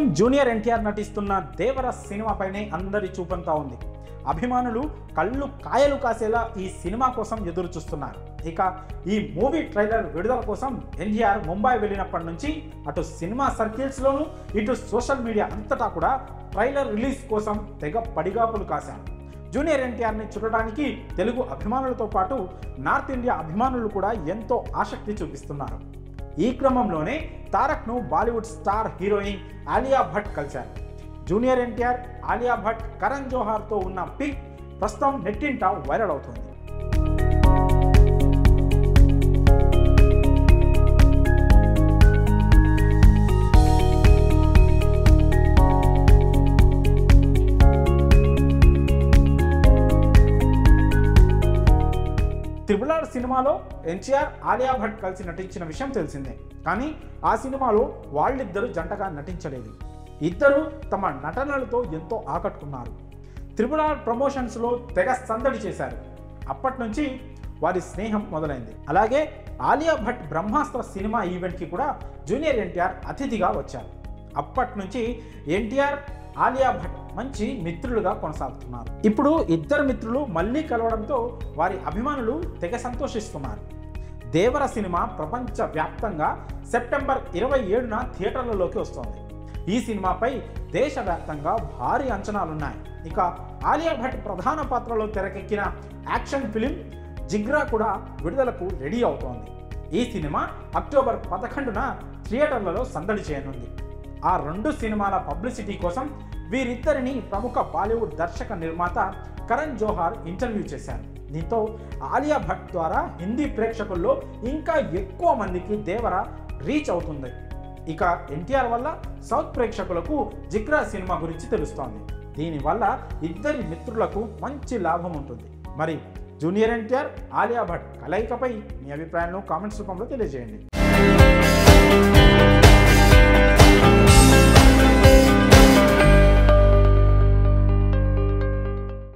junior NTR నటిస్తున్న దేవర సినిమాపైనే అందరి చూపంతా ఉంది అభిమానులు కళ్ళు కాయలు కాసేలా ఈ సినిమా కోసం ఎదురు చూస్తున్నారు ఇక ఈ మూవీ ట్రైలర్ విడుదల కోసం ఎన్టీఆర్ ముంబై వెళ్ళినప్పటి నుంచి అటు సినిమా సర్కిల్స్లోనూ ఇటు సోషల్ మీడియా అంతటా కూడా ట్రైలర్ రిలీజ్ కోసం తెగ పడిగాపులు కాశారు జూనియర్ ఎన్టీఆర్ని చూడడానికి తెలుగు అభిమానులతో పాటు నార్త్ ఇండియా అభిమానులు కూడా ఎంతో ఆసక్తి చూపిస్తున్నారు ఈ క్రమంలోనే తారక్ను Bollywood star heroine Alia Bhatt కలిశారు జూనియర్ ఎన్టీఆర్ ఆలియా భట్ కరణ్ జోహార్తో ఉన్న పిక్ ప్రస్తుతం నెట్టింట వైరల్ అవుతుంది త్రిబుల్ ఆర్ సినిమాలో ఎన్టీఆర్ ఆలియా భట్ కలిసి నటించిన విషయం తెలిసిందే కానీ ఆ సినిమాలో వాళ్ళిద్దరూ జంటగా నటించలేదు ఇద్దరు తమ నటనలతో ఎంతో ఆకట్టుకున్నారు త్రిబుల్ ఆర్ ప్రమోషన్స్లో తెగ సందడి చేశారు అప్పటి నుంచి వారి స్నేహం మొదలైంది అలాగే ఆలియా భట్ బ్రహ్మాస్త్ర సినిమా ఈవెంట్కి కూడా జూనియర్ ఎన్టీఆర్ అతిథిగా వచ్చారు అప్పటి నుంచి ఎన్టీఆర్ ఆలియా భట్ మంచి మిత్రులుగా కొనసాగుతున్నారు ఇప్పుడు ఇద్దరు మిత్రులు మళ్ళీ కలవడంతో వారి అభిమానులు తెగ సంతోషిస్తున్నారు దేవర సినిమా ప్రపంచ వ్యాప్తంగా సెప్టెంబర్ ఇరవై ఏడున థియేటర్లలోకి వస్తోంది ఈ సినిమాపై దేశవ్యాప్తంగా భారీ అంచనాలున్నాయి ఇక ఆలియా భట్ ప్రధాన పాత్రలో తెరకెక్కిన యాక్షన్ ఫిలిం జిగ్రా కూడా విడుదలకు రెడీ అవుతోంది ఈ సినిమా అక్టోబర్ పదకొండున థియేటర్లలో సందడి చేయనుంది ఆ రెండు సినిమాల పబ్లిసిటీ కోసం వీరిద్దరిని ప్రముఖ బాలీవుడ్ దర్శక నిర్మాత కరణ్ జోహార్ ఇంటర్వ్యూ చేశారు దీంతో ఆలియా భట్ ద్వారా హిందీ ప్రేక్షకుల్లో ఇంకా ఎక్కువ మందికి దేవర రీచ్ అవుతుంది ఇక ఎన్టీఆర్ వల్ల సౌత్ ప్రేక్షకులకు జిగ్రా సినిమా గురించి తెలుస్తోంది దీనివల్ల ఇద్దరి మిత్రులకు మంచి లాభం ఉంటుంది మరి జూనియర్ ఎన్టీఆర్ ఆలియా భట్ కలయికపై మీ అభిప్రాయాలను కామెంట్స్ రూపంలో తెలియజేయండి